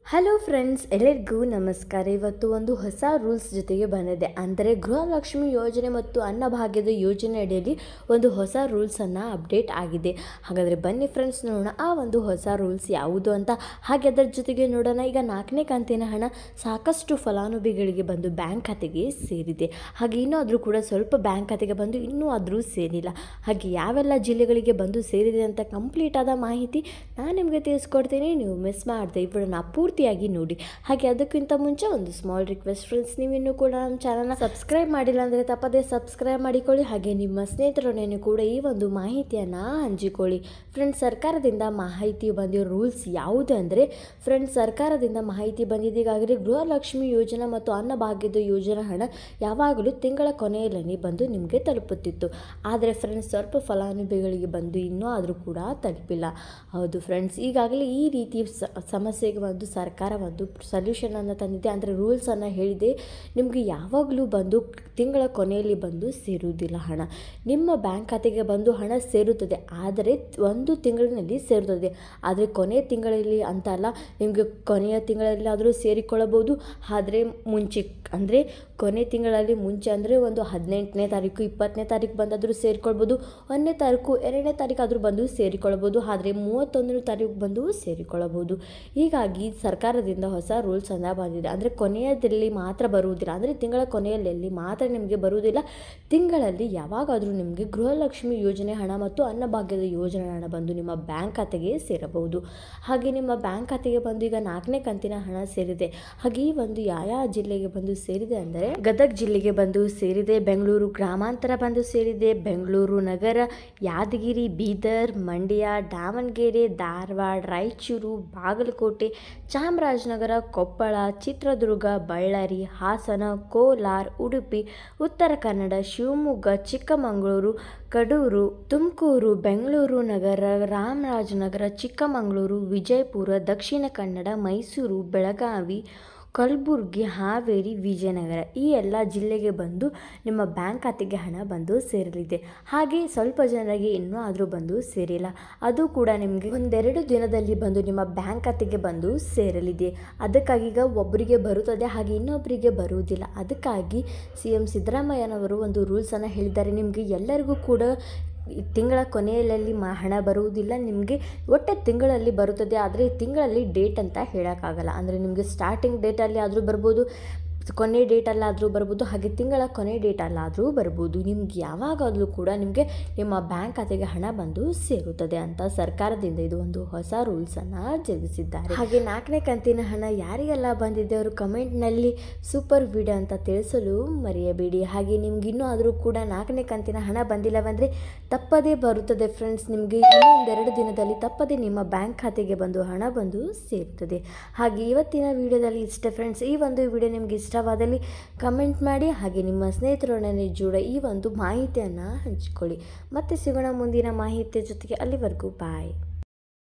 hello friends ಎಲ್ಲರಿಗೂ ನಮಸ್ಕಾರ ಇವತ್ತು ಒಂದು ಹೊಸ ರೂಲ್ಸ್ ಜೊತೆಗೆ ಬಂದಿದೆ ಅಂದರೆ ಗೃಹಲಕ್ಷ್ಮಿ ಯೋಜನೆ ಮತ್ತು ಅನ್ನಭಾಗ್ಯದ ಯೋಜನೆ ಅಡಿಯಲ್ಲಿ ಒಂದು ಹೊಸ ರೂಲ್ಸನ್ನು ಅಪ್ಡೇಟ್ ಆಗಿದೆ ಹಾಗಾದರೆ ಬನ್ನಿ ಫ್ರೆಂಡ್ಸ್ ನೋಡೋಣ ಆ ಒಂದು ಹೊಸ ರೂಲ್ಸ್ ಯಾವುದು ಅಂತ ಹಾಗೆ ಅದರ ಜೊತೆಗೆ ನೋಡೋಣ ಈಗ ನಾಲ್ಕನೇ ಕಂತಿನ ಹಣ ಸಾಕಷ್ಟು ಫಲಾನುಭವಿಗಳಿಗೆ ಬಂದು ಬ್ಯಾಂಕ್ ಖಾತೆಗೆ ಸೇರಿದೆ ಹಾಗೆ ಇನ್ನೂ ಆದರೂ ಕೂಡ ಸ್ವಲ್ಪ ಬ್ಯಾಂಕ್ ಖಾತೆಗೆ ಬಂದು ಇನ್ನೂ ಆದರೂ ಸೇರಿಲ್ಲ ಹಾಗೆ ಯಾವೆಲ್ಲ ಜಿಲ್ಲೆಗಳಿಗೆ ಬಂದು ಸೇರಿದೆ ಅಂತ ಕಂಪ್ಲೀಟ್ ಆದ ಮಾಹಿತಿ ನಾನು ನಿಮಗೆ ತಿಳಿಸ್ಕೊಡ್ತೀನಿ ನೀವು ಮಿಸ್ ಮಾಡದೆ ಇವಳನ್ನ ಪೂರ್ತಿಯಾಗಿ ನೋಡಿ ಹಾಗೆ ಅದಕ್ಕಿಂತ ಮುಂಚೆ ಒಂದು ಸ್ಮಾಲ್ ರಿಕ್ವೆಸ್ಟ್ ಫ್ರೆಂಡ್ಸ್ ನೀವಿನ್ನೂ ಕೂಡ ನಮ್ಮ ಚಾನಲ್ನ ಸಬ್ಸ್ಕ್ರೈಬ್ ಮಾಡಿಲ್ಲ ಅಂದರೆ ತಪ್ಪದೇ ಸಬ್ಸ್ಕ್ರೈಬ್ ಮಾಡಿಕೊಳ್ಳಿ ಹಾಗೆ ನಿಮ್ಮ ಸ್ನೇಹಿತರೊಡನೆ ಕೂಡ ಈ ಒಂದು ಮಾಹಿತಿಯನ್ನು ಹಂಚಿಕೊಳ್ಳಿ ಫ್ರೆಂಡ್ಸ್ ಸರ್ಕಾರದಿಂದ ಮಾಹಿತಿ ಬಂದಿರೋ ರೂಲ್ಸ್ ಯಾವುದು ಅಂದರೆ ಫ್ರೆಂಡ್ಸ್ ಸರ್ಕಾರದಿಂದ ಮಾಹಿತಿ ಬಂದಿದೆ ಈಗಾಗಲೇ ಗೃಹಲಕ್ಷ್ಮಿ ಯೋಜನಾ ಮತ್ತು ಅನ್ನಭಾಗ್ಯದ ಯೋಜನಾ ಹಣ ಯಾವಾಗಲೂ ತಿಂಗಳ ಕೊನೆಯಲ್ಲಿ ಬಂದು ನಿಮಗೆ ತಲುಪುತ್ತಿತ್ತು ಆದರೆ ಫ್ರೆಂಡ್ಸ್ ಸ್ವಲ್ಪ ಫಲಾನುಭವಿಗಳಿಗೆ ಬಂದು ಇನ್ನೂ ಆದರೂ ಕೂಡ ತಲುಪಿಲ್ಲ ಹೌದು ಫ್ರೆಂಡ್ಸ್ ಈಗಾಗಲೇ ಈ ರೀತಿ ಸ- ಸಮಸ್ಯೆಗೆ ಒಂದು ಸರ್ಕಾರ ಒಂದು ಸೊಲ್ಯೂಷನನ್ನು ತಂದಿದೆ ಅಂದರೆ ರೂಲ್ಸನ್ನು ಹೇಳಿದೆ ನಿಮಗೆ ಯಾವಾಗಲೂ ಬಂದು ತಿಂಗಳ ಕೊನೆಯಲ್ಲಿ ಬಂದು ಸೇರುವುದಿಲ್ಲ ಹಣ ನಿಮ್ಮ ಬ್ಯಾಂಕ್ ಖಾತೆಗೆ ಬಂದು ಹಣ ಸೇರುತ್ತದೆ ಆದರೆ ಒಂದು ತಿಂಗಳಿನಲ್ಲಿ ಸೇರುತ್ತದೆ ಆದರೆ ಕೊನೆಯ ತಿಂಗಳಲ್ಲಿ ಅಂತ ಅಲ್ಲ ನಿಮಗೆ ಕೊನೆಯ ತಿಂಗಳಲ್ಲಾದರೂ ಸೇರಿಕೊಳ್ಳಬಹುದು ಆದರೆ ಮುಂಚೆ ಅಂದರೆ ಕೊನೆ ತಿಂಗಳಲ್ಲಿ ಮುಂಚೆ ಅಂದರೆ ಒಂದು ಹದಿನೆಂಟನೇ ತಾರೀಕು ಇಪ್ಪತ್ತನೇ ತಾರೀಕು ಬಂದಾದರೂ ಸೇರಿಕೊಳ್ಬೋದು ಒಂದನೇ ತಾರೀಕು ಎರಡನೇ ತಾರೀಕು ಆದರೂ ಬಂದು ಸೇರಿಕೊಳ್ಳಬಹುದು ಆದರೆ ಮೂವತ್ತೊಂದನೇ ತಾರೀಕು ಬಂದು ಸೇರಿಕೊಳ್ಳಬಹುದು ಹೀಗಾಗಿ ಸರ್ಕಾರದಿಂದ ಹೊಸ ರೂಲ್ಸನ್ನು ಬಂದಿದೆ ಅಂದರೆ ಕೊನೆಯದಲ್ಲಿ ಮಾತ್ರ ಬರುವುದಿಲ್ಲ ಅಂದರೆ ತಿಂಗಳ ಕೊನೆಯಲ್ಲಿ ಮಾತ್ರ ನಿಮಗೆ ಬರುವುದಿಲ್ಲ ತಿಂಗಳಲ್ಲಿ ಯಾವಾಗಾದರೂ ನಿಮಗೆ ಗೃಹಲಕ್ಷ್ಮಿ ಯೋಜನೆ ಹಣ ಮತ್ತು ಅನ್ನಭಾಗ್ಯದ ಯೋಜನೆ ಹಣ ಬಂದು ನಿಮ್ಮ ಬ್ಯಾಂಕ್ ಖಾತೆಗೆ ಸೇರಬಹುದು ಹಾಗೆ ನಿಮ್ಮ ಬ್ಯಾಂಕ್ ಖಾತೆಗೆ ಬಂದು ಈಗ ನಾಲ್ಕನೇ ಕಂತಿನ ಹಣ ಸೇರಿದೆ ಹಾಗೆ ಈ ಒಂದು ಯಾವ ಜಿಲ್ಲೆಗೆ ಬಂದು ಸೇರಿದೆ ಅಂದರೆ ಗದಗ ಜಿಲ್ಲೆಗೆ ಬಂದು ಸೇರಿದೆ ಬೆಂಗಳೂರು ಗ್ರಾಮಾಂತರ ಬಂದು ಸೇರಿದೆ ಬೆಂಗಳೂರು ನಗರ ಯಾದಗಿರಿ ಬೀದರ್ ಮಂಡ್ಯ ದಾವಣಗೆರೆ ಧಾರವಾಡ ರಾಯಚೂರು ಬಾಗಲಕೋಟೆ ಚಾಮರಾಜನಗರ ಕೊಪ್ಪಳ ಚಿತ್ರದುರ್ಗ ಬಳ್ಳಾರಿ ಹಾಸನ ಕೋಲಾರ ಉಡುಪಿ ಉತ್ತರ ಕನ್ನಡ ಶಿವಮೊಗ್ಗ ಚಿಕ್ಕಮಗಳೂರು ಕಡೂರು ತುಮಕೂರು ಬೆಂಗಳೂರು ನಗರ ರಾಮರಾಜನಗರ ಚಿಕ್ಕಮಗಳೂರು ವಿಜಯಪುರ ದಕ್ಷಿಣ ಕನ್ನಡ ಮೈಸೂರು ಬೆಳಗಾವಿ ಕಲಬುರಗಿ ಹಾವೇರಿ ವಿಜಯನಗರ ಈ ಎಲ್ಲ ಜಿಲ್ಲೆಗೆ ಬಂದು ನಿಮ್ಮ ಬ್ಯಾಂಕ್ ಖಾತೆಗೆ ಹಣ ಬಂದು ಸೇರಲಿದೆ ಹಾಗೆ ಸ್ವಲ್ಪ ಜನರಿಗೆ ಇನ್ನೂ ಆದರೂ ಬಂದು ಸೇರಿಲ್ಲ ಅದು ಕೂಡ ನಿಮಗೆ ಒಂದೆರಡು ದಿನದಲ್ಲಿ ಬಂದು ನಿಮ್ಮ ಬ್ಯಾಂಕ್ ಖಾತೆಗೆ ಬಂದು ಸೇರಲಿದೆ ಅದಕ್ಕಾಗಿ ಈಗ ಒಬ್ಬರಿಗೆ ಬರುತ್ತದೆ ಹಾಗೆ ಇನ್ನೊಬ್ಬರಿಗೆ ಬರುವುದಿಲ್ಲ ಅದಕ್ಕಾಗಿ ಸಿ ಎಂ ಸಿದ್ದರಾಮಯ್ಯನವರು ಒಂದು ರೂಲ್ಸನ್ನು ಹೇಳಿದ್ದಾರೆ ನಿಮಗೆ ಎಲ್ಲರಿಗೂ ಕೂಡ ಈ ತಿಂಗಳ ಕೊನೆಯಲ್ಲಿ ಮಾ ಹಣ ಬರುವುದಿಲ್ಲ ನಿಮಗೆ ಒಟ್ಟೆ ತಿಂಗಳಲ್ಲಿ ಬರುತ್ತದೆ ಆದರೆ ತಿಂಗಳಲ್ಲಿ ಡೇಟ್ ಅಂತ ಹೇಳೋಕ್ಕಾಗಲ್ಲ ಅಂದರೆ ನಿಮಗೆ ಸ್ಟಾರ್ಟಿಂಗ್ ಡೇಟಲ್ಲಿ ಆದರೂ ಬರ್ಬೋದು ಕೊನೆ ಡೇಟಲ್ಲಾದರೂ ಬರ್ಬೋದು ಹಾಗೆ ತಿಂಗಳ ಕೊನೆ ಡೇಟಲ್ಲಾದರೂ ಬರ್ಬೋದು ನಿಮ್ಗೆ ಯಾವಾಗಾಗಲೂ ಕೂಡ ನಿಮಗೆ ನಿಮ್ಮ ಬ್ಯಾಂಕ್ ಖಾತೆಗೆ ಹಣ ಬಂದು ಸೇರುತ್ತದೆ ಅಂತ ಸರ್ಕಾರದಿಂದ ಇದು ಒಂದು ಹೊಸ ರೂಲ್ಸನ್ನು ಜರುಗಿಸಿದ್ದಾರೆ ಹಾಗೆ ನಾಲ್ಕನೇ ಕಂತಿನ ಹಣ ಯಾರಿಗೆಲ್ಲ ಬಂದಿದೆ ಅವರು ಕಮೆಂಟ್ನಲ್ಲಿ ಸೂಪರ್ ವಿಡಿಯೋ ಅಂತ ತಿಳಿಸಲು ಮರೆಯಬೇಡಿ ಹಾಗೆ ನಿಮ್ಗೆ ಇನ್ನೂ ಆದರೂ ಕೂಡ ನಾಲ್ಕನೇ ಕಂತಿನ ಹಣ ಬಂದಿಲ್ಲವೆಂದರೆ ತಪ್ಪದೇ ಬರುತ್ತದೆ ಫ್ರೆಂಡ್ಸ್ ನಿಮಗೆ ಇನ್ನೊಂದೆರಡು ದಿನದಲ್ಲಿ ತಪ್ಪದೇ ನಿಮ್ಮ ಬ್ಯಾಂಕ್ ಖಾತೆಗೆ ಬಂದು ಹಣ ಬಂದು ಸೇರುತ್ತದೆ ಹಾಗೆ ಇವತ್ತಿನ ವಿಡಿಯೋದಲ್ಲಿ ಇಷ್ಟ ಫ್ರೆಂಡ್ಸ್ ಈ ಒಂದು ವಿಡಿಯೋ ನಿಮಗೆ ಇಷ್ಟವಾದಲ್ಲಿ ಕಮೆಂಟ್ ಮಾಡಿ ಹಾಗೆ ನಿಮ್ಮ ಸ್ನೇಹಿತರೊಡನೆ ಜೋಡ ಈ ಒಂದು ಮಾಹಿತಿಯನ್ನು ಹಂಚಿಕೊಳ್ಳಿ ಮತ್ತೆ ಸಿಗೋಣ ಮುಂದಿನ ಮಾಹಿತಿಯ ಜೊತೆಗೆ ಅಲ್ಲಿವರೆಗೂ ಬಾಯ್